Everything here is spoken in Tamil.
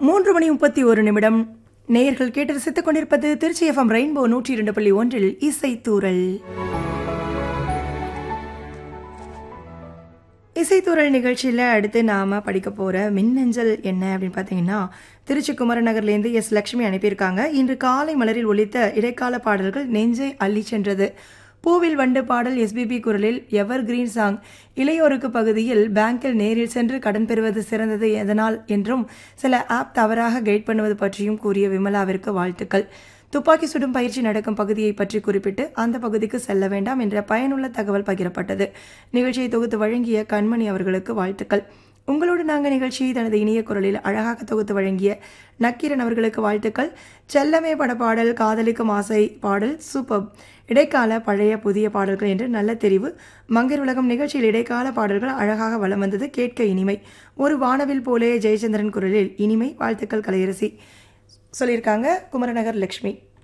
மூன்று மணி முப்பத்தி ஒரு நிமிடம் நேயர்கள் கேட்டு ரசித்துக் கொண்டிருப்பது திருச்சி எஃப்எம் ரெயின்போ நூற்றி இரண்டு புள்ளி ஒன்றில் இசைத்தூரல் இசைத்தூரல் நிகழ்ச்சியில் அடுத்து நாம படிக்க போற மின்னஞ்சல் என்ன அப்படின்னு பார்த்தீங்கன்னா திருச்சி குமரன் நகர்லேருந்து எஸ் லட்சுமி அனுப்பியிருக்காங்க இன்று காலை மலரில் ஒலித்த இடைக்கால பாடல்கள் நெஞ்சை அள்ளி சென்றது பூவில் வண்டு பாடல் எஸ்பிபி குரலில் எவர் கிரீன் சாங் இளையோருக்கு பகுதியில் பேங்கில் நேரில் சென்று கடன் பெறுவது சிறந்தது எதனால் என்றும் சில ஆப் தவறாக கைட் பண்ணுவது பற்றியும் கூறிய விமலாவிற்கு வாழ்த்துக்கள் துப்பாக்கி சுடும் பயிற்சி நடக்கும் பகுதியை பற்றி குறிப்பிட்டு அந்த பகுதிக்கு செல்ல வேண்டாம் என்ற பயனுள்ள தகவல் பகிரப்பட்டது நிகழ்ச்சியை தொகுத்து வழங்கிய கண்மணி அவர்களுக்கு வாழ்த்துக்கள் உங்களோடு நாங்கள் நிகழ்ச்சியை தனது இனிய குரலில் அழகாக தொகுத்து வழங்கிய நக்கீரன் அவர்களுக்கு வாழ்த்துக்கள் செல்லமே பட பாடல் காதலிக்கும் ஆசை பாடல் சூப்பர் இடைக்கால பழைய புதிய பாடல்கள் என்று நல்ல தெரிவு மங்கர் உலகம் நிகழ்ச்சியில் இடைக்கால பாடல்கள் அழகாக வலம் வந்தது கேட்க இனிமை ஒரு வானவில் போலே ஜெயச்சந்திரன் குரலில் இனிமை வாழ்த்துக்கள் கலையரசி சொல்லியிருக்காங்க குமரநகர் லக்ஷ்மி